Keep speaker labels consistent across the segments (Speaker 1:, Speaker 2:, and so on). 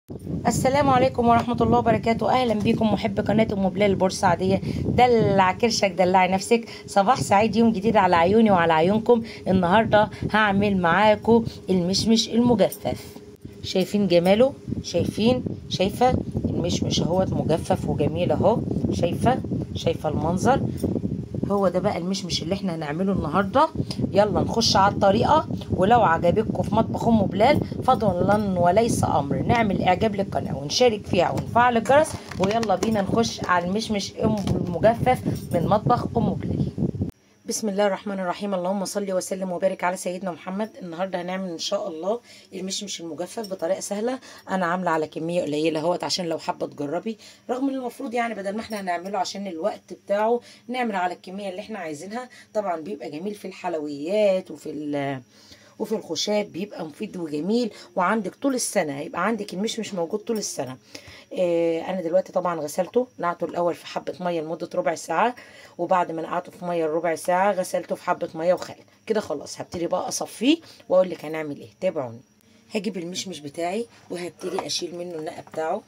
Speaker 1: السلام عليكم ورحمة الله وبركاته أهلا بكم محب قناة أم بلال البورسعيدية دلع كرشك دلعي نفسك صباح سعيد يوم جديد على عيوني وعلى عيونكم النهاردة هعمل معاكم المشمش المجفف شايفين جماله شايفين شايفة المشمش اهوت مجفف وجميل اهو شايفة شايفة المنظر هو ده بقى المشمش اللي احنا هنعمله النهارده يلا نخش على الطريقه ولو عجبتكم في مطبخ ام بلال فضلا وليس امر نعمل اعجاب للقناه ونشارك فيها ونفعل الجرس ويلا بينا نخش على المشمش المجفف من مطبخ ام بلال بسم الله الرحمن الرحيم اللهم صل وسلم وبارك على سيدنا محمد النهارده هنعمل ان شاء الله المشمش المجفف بطريقه سهله انا عامله على كميه قليله اهوت عشان لو حابه تجربي رغم ان المفروض يعني بدل ما احنا هنعمله عشان الوقت بتاعه نعمل على الكميه اللي احنا عايزينها طبعا بيبقى جميل في الحلويات وفي ال وفي الخشاب بيبقى مفيد وجميل وعندك طول السنه هيبقى عندك المشمش موجود طول السنه آه انا دلوقتي طبعا غسلته نقعته الاول في حبه ميه لمده ربع ساعه وبعد ما نقعته في ميه ربع ساعه غسلته في حبه ميه وخل كده خلاص هبتدي بقى اصفيه واقول لك هنعمل ايه تابعوني هجيب المشمش بتاعي وهبتدي اشيل منه النقه بتاعه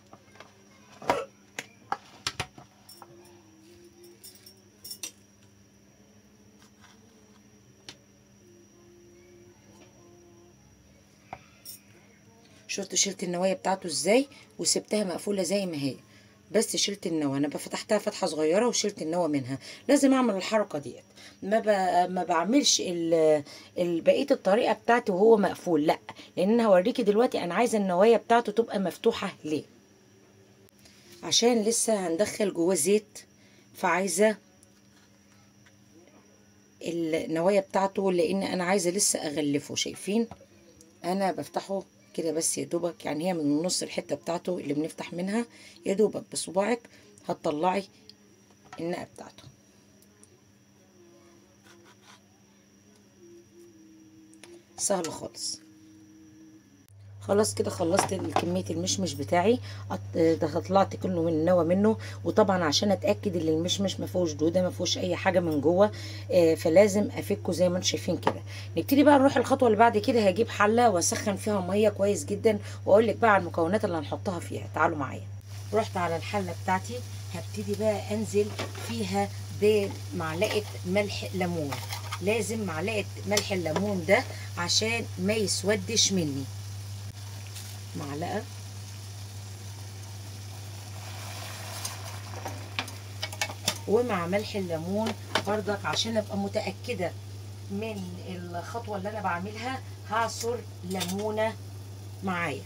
Speaker 1: شفتوا شلت النوايا بتاعته ازاي وسبتها مقفوله زي ما هي بس شلت النوى انا فتحتها فتحه صغيره وشلت النوى منها لازم اعمل الحركه ديت ما ب... ما بعملش ال... بقيه الطريقه بتاعتي وهو مقفول لا لان انا هوريكي دلوقتي انا عايزه النوايا بتاعته تبقى مفتوحه ليه عشان لسه هندخل جواه زيت فعايزه النوايا بتاعته لان انا عايزه لسه اغلفه شايفين انا بفتحه كده بس يا دوبك يعني هي من النص الحته بتاعته اللي بنفتح منها يا دوبك بصباعك هتطلعي النقه بتاعته سهل خالص خلاص كده خلصت كميه المشمش بتاعي ده طلعت كله من النوى منه وطبعا عشان اتاكد ان المشمش ما فيهوش دوده ما فيهوش اي حاجه من جوه آه فلازم افكه زي ما انتم شايفين كده نبتدي بقى نروح الخطوه اللي بعد كده هجيب حله واسخن فيها ميه كويس جدا واقول لك بقى على المكونات اللي هنحطها فيها تعالوا معايا رحت على الحله بتاعتي هبتدي بقى انزل فيها بمعلقه ملح ليمون لازم معلقه ملح الليمون ده عشان ما يسودش مني معلقه ومع ملح الليمون برضك عشان ابقى متاكده من الخطوه اللي انا بعملها هعصر ليمونه معايا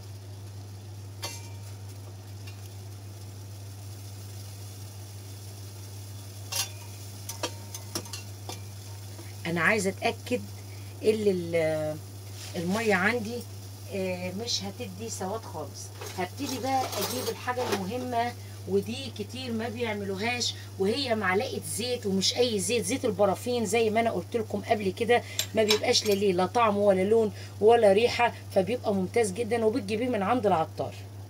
Speaker 1: انا عايزه اتاكد ان الميه عندي مش هتدي سواد خالص هبتدي بقى اجيب الحاجه المهمه ودي كتير ما بيعملوهاش وهي معلقه زيت ومش اي زيت زيت البرافين زي ما انا قلت لكم قبل كده ما بيبقاش ليه لا طعم ولا لون ولا ريحه فبيبقى ممتاز جدا وبتجيبيه من عند العطار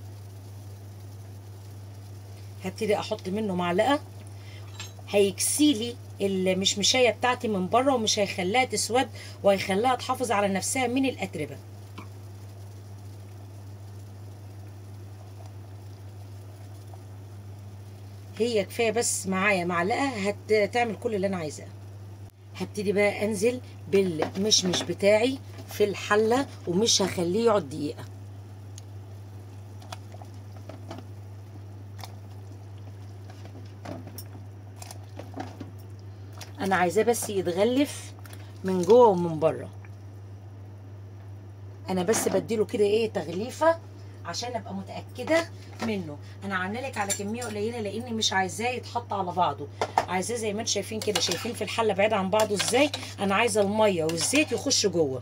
Speaker 1: هبتدي احط منه معلقه هيكسيلي المشمشايه بتاعتي من بره ومش هيخليها تسود وهيخليها تحافظ على نفسها من الاتربه هي كفايه بس معايا معلقه هتعمل كل اللي انا عايزاه هبتدي بقى انزل بالمشمش بتاعي في الحله ومش هخليه يقعد دقيقه انا عايزاه بس يتغلف من جوه ومن بره انا بس بديله كده ايه تغليفه عشان ابقى متاكده منه انا عامله لك على كميه قليله لاني مش عايزاه يتحط على بعضه عايزاه زي ما انتم شايفين كده شايفين في الحله بعيد عن بعضه ازاي انا عايزه الميه والزيت يخش جوه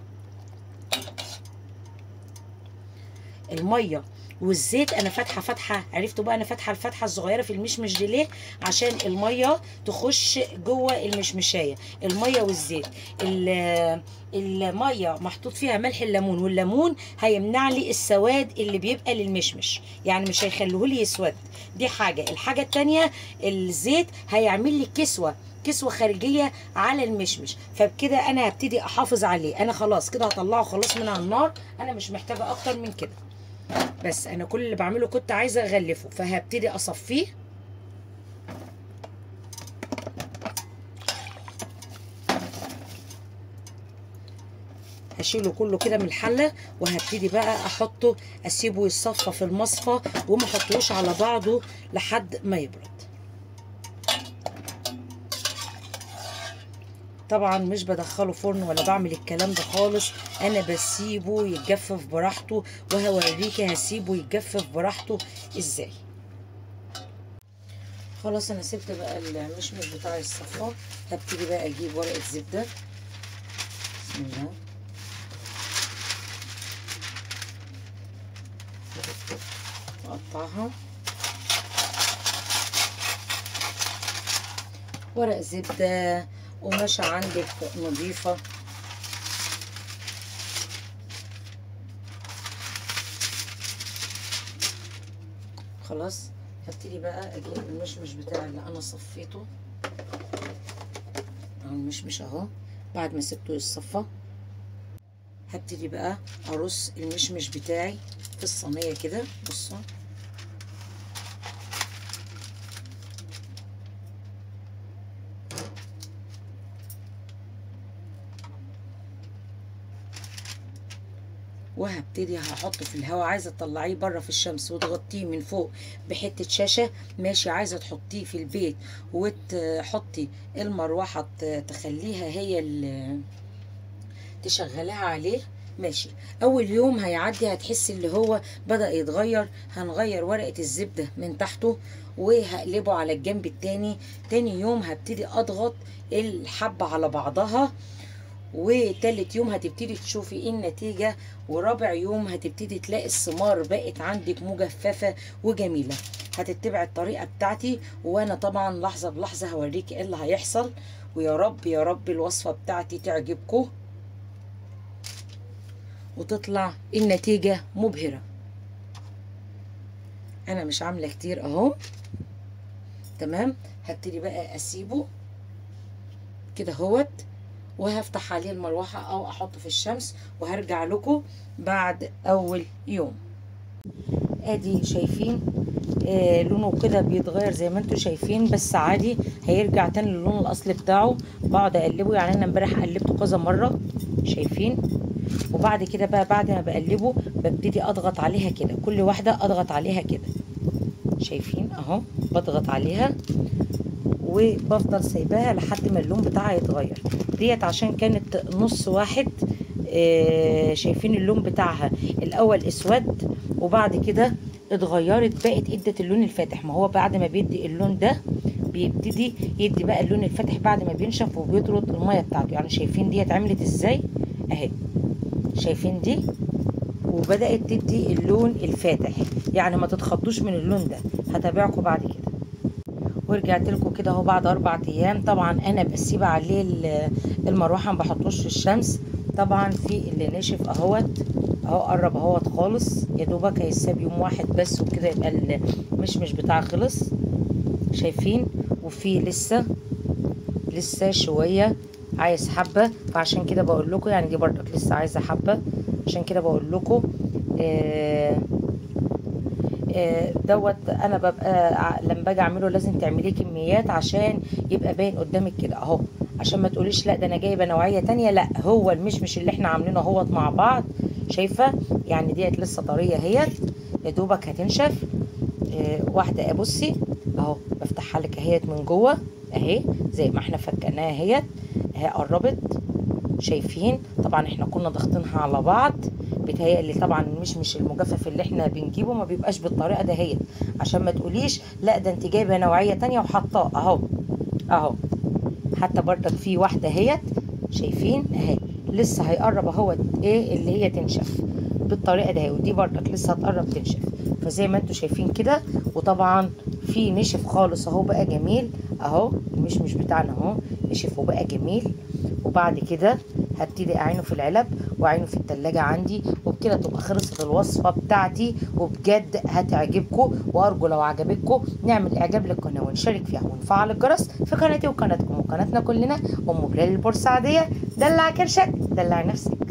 Speaker 1: الميه والزيت انا فاتحه فتحه عرفتوا بقى انا فاتحه الفتحه الصغيره في المشمش دي ليه عشان الميه تخش جوه المشمشايه الميه والزيت الميه محطوط فيها ملح الليمون والليمون هيمنع لي السواد اللي بيبقى للمشمش يعني مش هيخليه لي يسود دي حاجه الحاجه التانية الزيت هيعمل لي كسوه كسوه خارجيه على المشمش فبكده انا هبتدي احافظ عليه انا خلاص كده هطلعه خلاص من على النار انا مش محتاجه اكتر من كده بس انا كل اللي بعمله كنت عايزه اغلفه فهبتدي اصفيه هشيله كله كده من الحله وهبتدي بقى احطه اسيبه يتصفى في المصفى وما احطوش على بعضه لحد ما يبرد طبعا مش بدخله فرن ولا بعمل الكلام ده خالص انا بسيبه يتجفف براحته وهوريكي هسيبه يتجفف براحته ازاي خلاص انا سبت بقى المشمش بتاع الصفار هبتدي بقى اجيب ورقه زبده بسم الله اقطعها ورق زبده قماشة عندك نظيفة خلاص هبتدي بقى اجيب المشمش بتاعي اللي انا صفيته اهو المشمش اهو بعد ما سبته يتصفى هبتدي بقى ارص المشمش بتاعي في الصينيه كده بصوا وهبتدي هحطه في الهواء عايزه تطلعيه بره في الشمس وتغطيه من فوق بحته شاشه ماشي عايزه تحطيه في البيت وتحطي المروحه تخليها هي اللي تشغلها عليه ماشي اول يوم هيعدي هتحسي اللي هو بدا يتغير هنغير ورقه الزبده من تحته وهقلبه على الجنب التاني تاني يوم هبتدي اضغط الحبه على بعضها وتالت يوم هتبتدي تشوفي ايه النتيجة ورابع يوم هتبتدي تلاقي الثمار بقت عندك مجففة وجميلة هتتبع الطريقة بتاعتي وانا طبعا لحظة بلحظة هوريكي ايه اللي هيحصل ويا رب يا رب الوصفة بتاعتي تعجبكم وتطلع النتيجة مبهرة انا مش عاملة كتير اهو تمام هبتدي بقى اسيبه كده اهوت وهفتح عليه المروحة او احطه في الشمس وهرجع لكم بعد اول يوم ادي شايفين آه لونه كده بيتغير زي ما انتم شايفين بس عادي هيرجع تاني للون الاصلي بتاعه بقعد اقلبه يعني انا امبارح قلبته كذا مره شايفين وبعد كده بقى بعد ما بقلبه ببتدي اضغط عليها كده كل واحده اضغط عليها كده شايفين اهو بضغط عليها وبفضل سايباها لحد ما اللون بتاعها يتغير ديت عشان كانت نص واحد آه شايفين اللون بتاعها الاول اسود وبعد كده اتغيرت بقت ادت اللون الفاتح ما هو بعد ما بيدي اللون ده بيبتدي يدي بقى اللون الفاتح بعد ما بينشف وبيطرد الميه بتاعته يعني شايفين ديت عملت ازاي اهي شايفين دي وبدات تدي اللون الفاتح يعني ما تتخضوش من اللون ده هتابعكم بعد كده ورجعت لكم كده اهو بعد اربع ايام طبعا انا بسيب عليه المروحه ما بحطوش في الشمس طبعا في اللي ناشف اهوت اهو قرب اهوت خالص يا دوبك هيساب يوم واحد بس وكده يبقى المشمش بتاعه خلص شايفين وفي لسه لسه شويه عايز حبه فعشان كده بقول لكم يعني دي برضك لسه عايزه حبه عشان كده بقول لكم آه دوت انا ببقى لما باجي اعمله لازم تعمليه كميات عشان يبقى باين قدامك كده اهو عشان ما تقوليش لا ده انا جايبه نوعيه تانية لا هو المشمش اللي احنا عاملينه اهوت مع بعض شايفه يعني ديت لسه طريه اهيت يا دوبك هتنشف اه واحده بصي اهو بفتحها لك اهيت من جوه اهي زي ما احنا فكناها اهيت اهي قربت شايفين طبعا احنا كنا ضاغطينها على بعض بيتهيألي طبعا المشمش المجفف اللي احنا بنجيبه ما بيبقاش بالطريقه دهيت عشان ما تقوليش لا ده انت جايبه نوعيه تانية وحطاه اهو اهو حتى برضك في واحده اهيت شايفين اهي لسه هيقرب اهوت ايه اللي هي تنشف بالطريقه دهي ودي برضك لسه هتقرب تنشف فزي ما انتم شايفين كده وطبعا في نشف خالص اهو بقى جميل اهو المشمش بتاعنا اهو نشف وبقى جميل وبعد كده هبتدي اعينه في العلب واعينه في التلاجة عندي وبكده تبقى خلصت الوصفة بتاعتي وبجد هتعجبكم وارجو لو عجبتكم نعمل اعجاب للقناة ونشارك فيها ونفعل الجرس في قناتي وقناتكم وقناتنا كلنا ام بلال البورسعيدية دلع كرشك دلع نفسك